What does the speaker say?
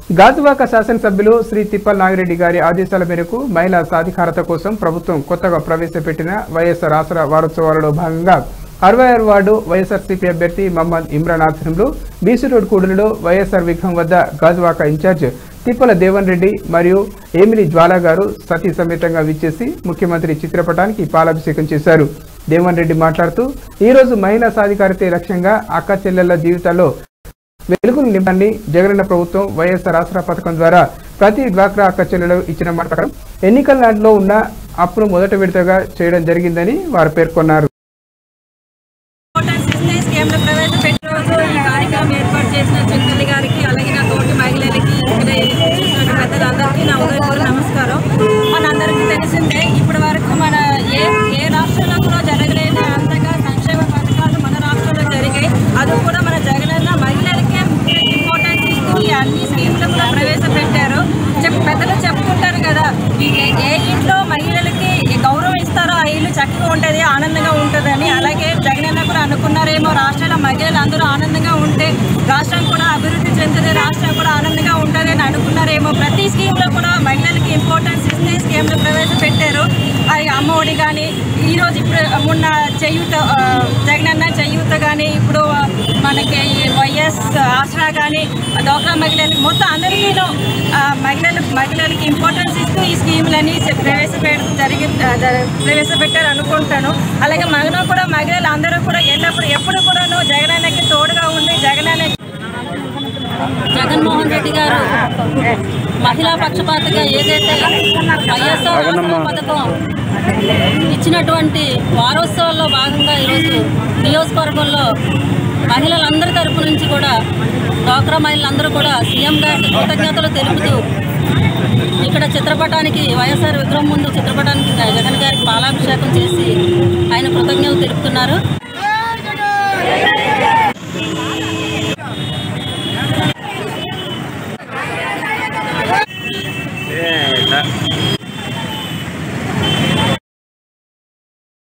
గాజువాక శాసనసభ్యులు శ్రీ తిప్పల్ నాగిరెడ్డి గారి ఆదేశాల మేరకు మహిళా సాధికారత కోసం ప్రభుత్వం కొత్తగా ప్రవేశపెట్టిన వైఎస్ఆర్ ఆసరా వారోత్సవాలలో భాగంగా అరవై ఆరు వార్డు వైఎస్ఆర్సీపీ అభ్యర్థి మహమ్మద్ ఇమ్రాన్ ఆధ్వర్యంలో బీసీ రోడ్ కూడలిలో వైఎస్ఆర్ విగ్రహం వద్ద గాజువాక ఇన్ఛార్జ్ తిప్పల దేవన్ రెడ్డి మరియు ఏమిలి జ్వాలా గారు సతీ సమేతంగా విచ్చేసి ముఖ్యమంత్రి చిత్రపటానికి పాలాభిషేకం చేశారు దేవన్ రెడ్డి మాట్లాడుతూ ఈ రోజు మహిళా సాధికారతే లక్ష్యంగా అక్క చెల్లెళ్ల జీవితాల్లో వెలుగులు నింపని జగనన్న ప్రభుత్వం వైఎస్ఆర్ ఆసరా పథకం ద్వారా ప్రతి డ్వాక్రా అక్క చెల్లెలు ఇచ్చిన మాట ప్రకారం ఎన్నికల నాటిలో ఉన్న అప్పును మొదట విడతగా చేయడం జరిగిందని వారు పేర్కొన్నారు ఇంపార్టెన్స్ ఇస్తే స్కీమ్లు ప్రవేశపెట్టిన రోజు ఈ కార్యక్రమం ఏర్పాటు చేసిన చెంతల్లి గారికి అలాగే నా తోటి మహిళలకి ఇక్కడ చూసిన పెద్దలందరికీ నా ఉదయపూర్వ నమస్కారం మనందరికీ తెలిసిందే ఇప్పటి వరకు మన ఏ ఏ రాష్ట్రంలో కూడా జరగలేని అంతగా సంక్షేమ పథకాలు మన రాష్ట్రంలో జరిగాయి అది కూడా మన జగనన్న మహిళలకే ఇంపార్టెన్స్ ఇస్తూ ఈ అన్ని స్కీమ్లు కూడా ప్రవేశపెట్టారు చెప్ పెద్దలు చెప్పుకుంటారు కదా ఈ ఏ- ఏ ఇంట్లో మహిళలకి గౌరవం ఇస్తారో ఆ ఇల్లు చక్కగా ఉంటుంది ఆనందంగా ఉంటుందని అలాగే జగనన్న కూడా అనుకున్నారేమో రాష్ట్రాల మహిళలు అందరూ ఆనందంగా ఉంటే రాష్ట్రం కూడా అభివృద్ధి చెందుతుంది రాష్ట్రం కూడా ఆనందంగా ఉంటుంది అని అనుకున్నారేమో ప్రతి స్కీమ్లో కూడా మహిళలకి ఇంపార్టెన్స్ ఇస్తే స్కీమ్లు ప్రవేశపెట్టారు అది అమ్మఒడి కానీ ఈరోజు ఇప్పుడు మొన్న చేయూత ఆ, జగనన్న చేయూత కానీ ఇప్పుడు మనకి ఈ వైఎస్ ఆసరా కానీ డోక్రా మహిళలకి మొత్తం అందరికీను ఆ, మహిళలు మహిళలకి ఇంపార్టెన్స్ ఇస్తూ ఈ స్కీములని ప్రవేశపెట్టడం జరిగి ఆ, జ- ప్రవేశపెట్టారు అనుకుంటాను అలాగే మహిళలు కూడా మహిళలు అందరూ కూడా ఎల్లప్పుడు ఎప్పుడు కూడాను జగనన్నకి తోడుగా ఉండి జగనన్న జగన్మోహన్ రెడ్డి గారు మహిళా పక్షపాతగా ఏదైతే వైఎస్ఆర్ ఆసరా పథకం ఇచ్చినటువంటి వారోత్సవాల్లో భాగంగా ఈరోజు నియోజకవర్గంలో మహిళలందరి తరపు నుంచి కూడా డ్వాక్రా మహిళలందరూ కూడా సీఎం గారికి కృతజ్ఞతలు తెలుపుతూ ఇక్కడ చిత్రపటానికి వైఎస్ఆర్ విగ్రహం ముందు చిత్రపటానికి జగన్ గారికి పాలాభిషేకం చేసి ఆయన కృతజ్ఞతలు తెలుపుతున్నారు